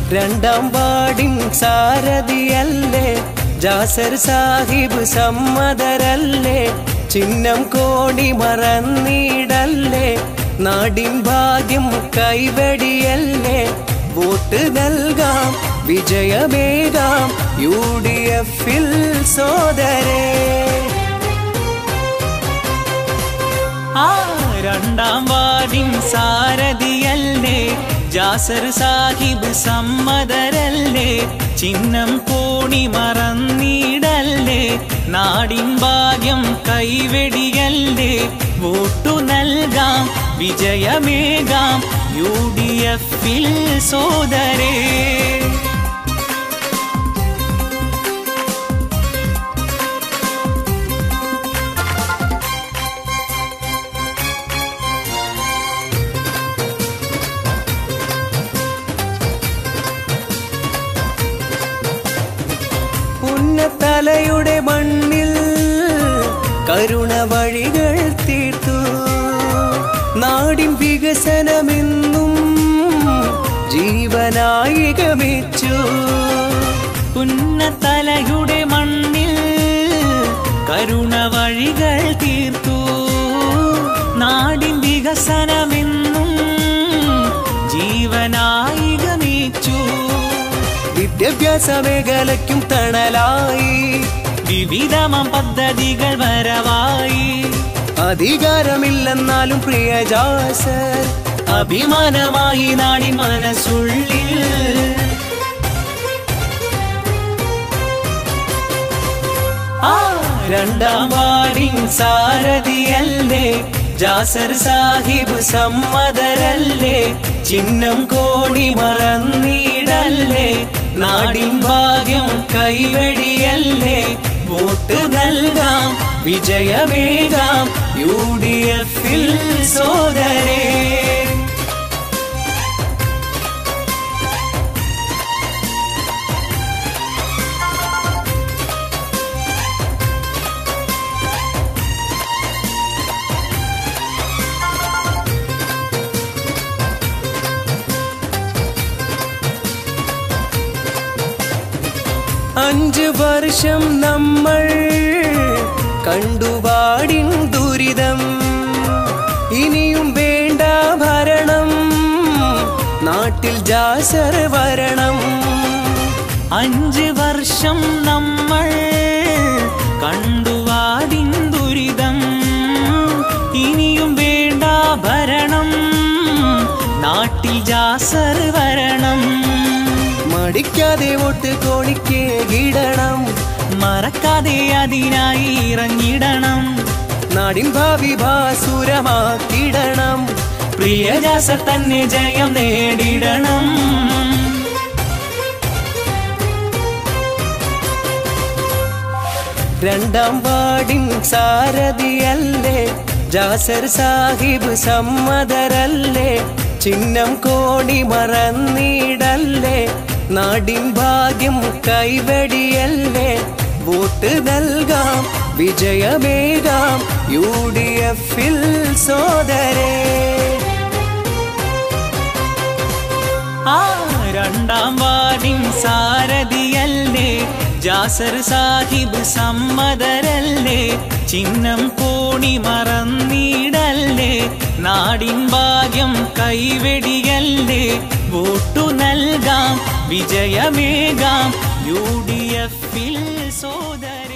രണ്ടാം വാർഡിൻ സാരഥിയല്ലേ ജാസർ സാഹിബ് സമ്മതരല്ലേ ചിഹ്നം കോണി മറന്നിടല്ലേ നാടിൻ ഭാഗ്യം കൈവടിയല്ലേ വോട്ട് നൽകാം വിജയമേകാം യു ഡി എഫിൽ സോദരേ ആ രണ്ടാം വാർഡിൻ സാരഥിയല്ലേ ജാസർ സാഹിബ് സമ്മതരല്ലേ ചിഹ്നം കോണി മറന്നിടല്ലേ നാടിൻ ഭാഗ്യം കൈവെടിയല്ലേ വോട്ടു നൽകാം വിജയമേകാം യു ഡി എഫിൽ സോദരേ പുന്നത്തലയുടെ മണ്ണിൽ കരുണ വഴികൾ തീർത്തു നാടിൻ വികസനമെന്നും ജീവനായി ഗമിച്ചു പുന്നത്തലയുടെ മണ്ണിൽ കരുണ വഴികൾ തീർത്തു നാടിൻ വികസനമെന്നും ജീവനായി ഗമിച്ചു വിദ്യാഭ്യാസ മേഖലയ്ക്കും തണലായി വിവിധമം പദ്ധതികൾ വരവായി അധികാരമില്ലെന്നാലും പ്രിയ ജാസർ അഭിമാനമായി നാടിൻ മനസ്സുള്ളിൽ ആ രണ്ടാം വാർഡിൻ സാരഥിയല്ലേ ജാസർ സാഹിബ് സമ്മതരല്ലേ ചിഹ്നം കോടി മറന്നിടല്ലേ നാടിൻ ഭാഗ്യം കൈവടിയല്ലേ വോട്ട് നൽകാം വിജയമേകാം യു ഡി എഫിൽ സോദരേ അഞ്ച് വർഷം നമ്മൾ കണ്ടുപാടിൻ ദുരിതം ഇനിയും വേണ്ട ഭരണം നാട്ടിൽ ജാസർ വരണം അഞ്ച് വർഷം നമ്മൾ കണ്ടുവാടിൻ ദുരിതം ഇനിയും വേണ്ട ഭരണം നാട്ടിൽ ജാസർ വരണം മടിക്കാതെ വോട്ട് കോണിക്ക് കിടണം മറക്കാതെ അതിനായി ഇറങ്ങിടണം നാടിൻ ഭാവി ഭാസുരമാക്കിടണം പ്രിയ ജാസർ തന്നെ ജയം നേടിടണം രണ്ടാം വാർഡിൻ സാരഥിയല്ലേ ജാസർ സാഹിബ് സമ്മതരല്ലേ ചിഹ്നം കോണി മറന്നിടല്ലേ നാടിൻ ഭാഗ്യം കൈവടിയല്ലേ വോട്ട് നൽകാം വിജയമേകാം യു ഡി എഫിൽ സോദരേ ആ രണ്ടാം വാർഡിൻ സാരഥിയല്ലേ ജാസർ സാഹിബ് സമ്മതരല്ലേ ചിഹ്നം കോണി മറന്നിടല്ലേ നാടിൻ ഭാഗ്യം കൈവെടിയല്ലേ വോട്ടു നൽകാം വിജയമേകാം യു ഡി എഫിൽ സോദരേ